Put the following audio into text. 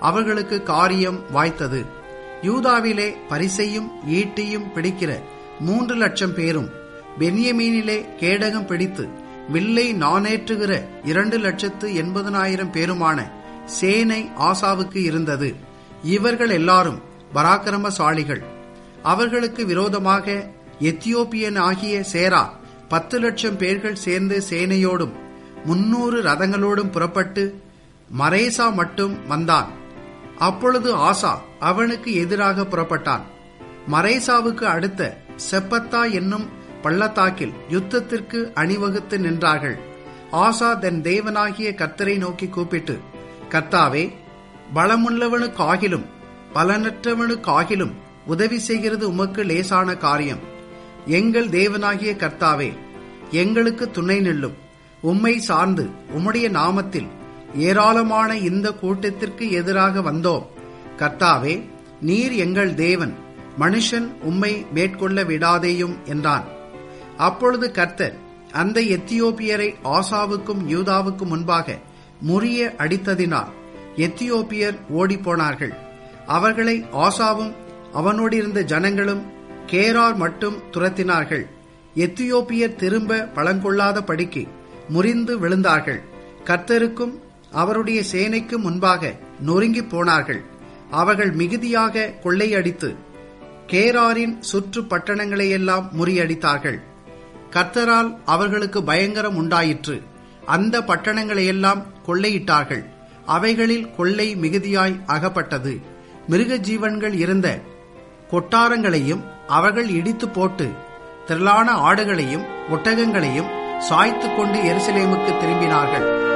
அவர்களுக்கு காரியம் வாய்த்தது யூதாவிலே பரிசையும் ஈட்டியும் பிடிக்கிற மூன்று லட்சம் பேரும் பென்யமீனிலே கேடகம் பிடித்து வில்லை நானேற்றுகிற இரண்டு லட்சத்து எண்பதனாயிரம் பேருமான சேனை ஆசாவுக்கு இருந்தது இவர்கள் எல்லாரும் பராக்கிரமசாலிகள் அவர்களுக்கு விரோதமாக எத்தியோப்பியன் ஆகிய சேரா பத்து லட்சம் பேர்கள் சேர்ந்து சேனையோடும் முன்னூறு ரதங்களோடும் புறப்பட்டு மரேசா மட்டும் வந்தான் அப்பொழுது ஆசா அவனுக்கு எதிராக புறப்பட்டான் மரேசாவுக்கு அடுத்த செப்பத்தா என்னும் பள்ளத்தாக்கில் யுத்தத்திற்கு அணிவகுத்து நின்றார்கள் ஆசா தன் தேவனாகிய கர்த்தரை நோக்கி கூப்பிட்டு கர்த்தாவே பலமுள்ளவனுக்காகிலும் பலனற்றவனுக்காகிலும் உதவி செய்கிறது உமக்கு லேசான காரியம் எங்கள் தேவனாகிய கர்த்தாவே எங்களுக்கு துணை நில்லும் உம்மை சார்ந்து உம்முடைய நாமத்தில் ஏராளமான இந்த கூட்டத்திற்கு எதிராக வந்தோம் கர்த்தாவே நீர் எங்கள் தேவன் மனுஷன் உம்மை மேற்கொள்ள விடாதேயும் என்றான் அப்பொழுது கர்த்தர் அந்த எத்தியோப்பியரை ஆசாவுக்கும் யூதாவுக்கும் முன்பாக முறிய அடித்ததினால் எத்தியோப்பியர் ஓடிப்போனார்கள் அவர்களை ஆசாவும் அவனோடிருந்த ஜனங்களும் கேரார் மட்டும் துரத்தினார்கள் எத்தியோப்பியர் திரும்ப பழங்கொள்ளாத படிக்கு முறிந்து விழுந்தார்கள் கர்த்தருக்கும் அவருடைய சேனைக்கும் முன்பாக நொறுங்கி போனார்கள் அவர்கள் மிகுதியாக கொள்ளையடித்து கேராரின் சுற்று பட்டணங்களையெல்லாம் முறியடித்தார்கள் கர்த்தரால் அவர்களுக்கு பயங்கரம் உண்டாயிற்று அந்த பட்டணங்களையெல்லாம் கொள்ளையிட்டார்கள் அவைகளில் கொள்ளை மிகுதியாய் அகப்பட்டது மிருக ஜீவன்கள் இருந்த கொட்டாரங்களையும் அவர்கள் இடித்து போட்டு திரளான ஆடுகளையும் ஒட்டகங்களையும் சாய்த்து கொண்டு எருசலேமுக்கு திரும்பினார்கள்